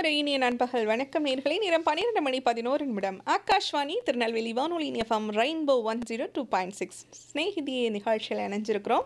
ஒரு இனிய நண்பகல் வணக்கம் நேர்களே நேரம் பன்னிரெண்டு மணி பதினோரு நிமிடம் ஆகாஷ்வாணி திருநெல்வேலி வானொலி FM rainbow one zero two point six Snehithiye நிகழ்ச்சியில் இணைஞ்சிருக்கிறோம்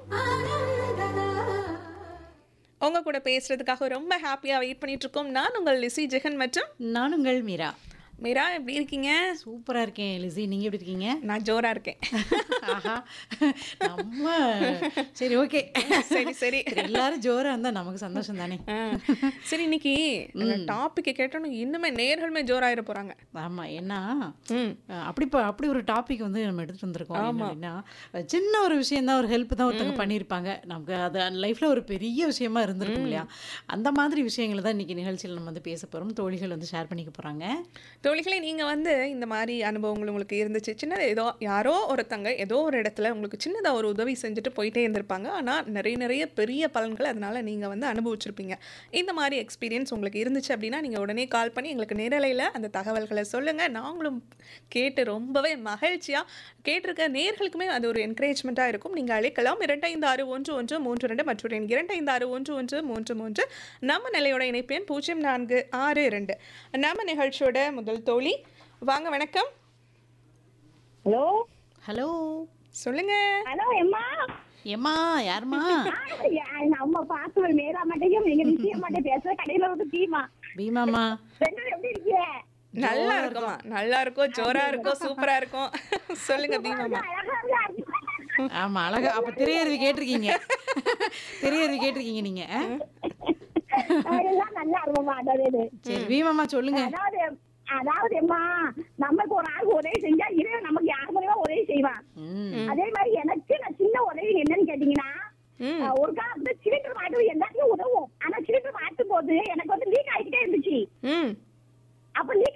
உங்க கூட பேசுறதுக்காக ரொம்ப ஹாப்பியா வெயிட் பண்ணிட்டு இருக்கோம் நான் உங்கள் லிசி ஜெகன் மற்றும் நான் உங்கள் மீரா மீரா எப்படி இருக்கீங்க சூப்பரா இருக்கேன் லிசி நீங்க எப்படி இருக்கீங்க நான் ஜோரா இருக்கேன் ஆஹா நம்ம சரி ஓகே சரி சரி எல்லாரும் ஜோரா இருந்தா நமக்கு சந்தோஷம் தானே ஆ, சரி இன்னைக்கு டாபிக் கேட்டோன்னு இன்னுமே நேர்களுமே ஜோராயிர போறாங்க ஆமா ஏன்னா ம் அஹ், அப்படி ப- அப்படி ஒரு டாபிக் வந்து நம்ம எடுத்துட்டு வந்திருக்கோம் என்ன அப்படின்னா அஹ், சின்ன ஒரு விஷயம் தான் ஒரு ஹெல்ப் தான் ஒருத்தங்க பண்ணியிருப்பாங்க நமக்கு அது லைஃப்ல ஒரு பெரிய விஷயமா இருந்திருக்கும் இல்லையா அந்த மாதிரி விஷயங்களை தான் இன்னைக்கு நிகழ்ச்சியில் நம்ம வந்து பேச போறோம் தோழிகள் வந்து ஷேர் பண்ணிக்க போறாங்க தோழிகளே நீங்கள் வந்து இந்த மாதிரி அனுபவங்கள் உங்களுக்கு இருந்துச்சு சின்னது ஏதோ யாரோ ஒருத்தங்க ஏதோ ஒரு இடத்துல உங்களுக்கு சின்னதாக ஒரு உதவி செஞ்சுட்டு போயிட்டே இருந்திருப்பாங்க ஆனால் நிறைய நிறைய பெரிய பலன்கள் அதனால் நீங்கள் வந்து அனுபவிச்சிருப்பீங்க இந்த மாதிரி எக்ஸ்பீரியன்ஸ் உங்களுக்கு இருந்துச்சு அப்படின்னா நீங்கள் உடனே கால் பண்ணி எங்களுக்கு நேரலையில் அந்த தகவல்களை சொல்லுங்கள் நாங்களும் கேட்டு ரொம்பவே மகிழ்ச்சியாக கேட்டிருக்க நேர்களுக்குமே அது ஒரு என்கரேஜ்மெண்ட்டாக இருக்கும் நீங்கள் அழைக்கலாம் இரண்டு ஐந்து ஆறு ஒன்று ஒன்று மூன்று ரெண்டு மற்றும் எண் இரண்டு ஐந்து ஆறு ஒன்று ஒன்று மூன்று மூன்று நம்ம நிலையோட இணைப்பு எண் பூஜ்ஜியம் நான்கு ஆறு இரண்டு நம்ம நிகழ்ச்சியோட முதல் தோழி வாங்க வணக்கம் ஹலோ ஹலோ சொல்லுங்க ஹலோ எம்மா ஏம்மா யாருமா நம்ம பார்த்து மேரா மாட்டேங்க எங்க நிச்சயம் மாட்டேன் பேசுற கடையில வந்து டீமா பீமாமா ரெண்டு பேரும் எப்படி இருக்கீங்க நல்லா இருக்குமா நல்லா இருக்கும் ஜோரா இருக்கும் சூப்பரா இருக்கும் சொல்லுங்க தீபமா அழகா இருக்கா? ஆமா அழகா அப்ப திரையருவி கேட்டிருக்கீங்க திரையருவி கேட்டிருக்கீங்க நீங்க ஆ? அதெல்லாம் நல்லா இருக்குமா அதாவது சரி பீமாமா சொல்லுங்க அதாவது அதாவது அம்மா நமக்கு ஒரு ஆள் உதவி செஞ்சா இறைவன் நமக்கு யார் மூலியமா உதவி செய்வான் ம் அதே மாதிரி எனக்கு நான் சின்ன உதவி என்னன்னு கேட்டீங்கன்னா ம் அஹ், ஒரு காலத்துல சிலிண்டர் மாட்டு எல்லாத்தையும் உதவும் ஆனா சிலிண்டர் மாட்டும் போது எனக்கு வந்து லீக் ஆகிட்டே இருந்துச்சு ம் அப்ப லீக்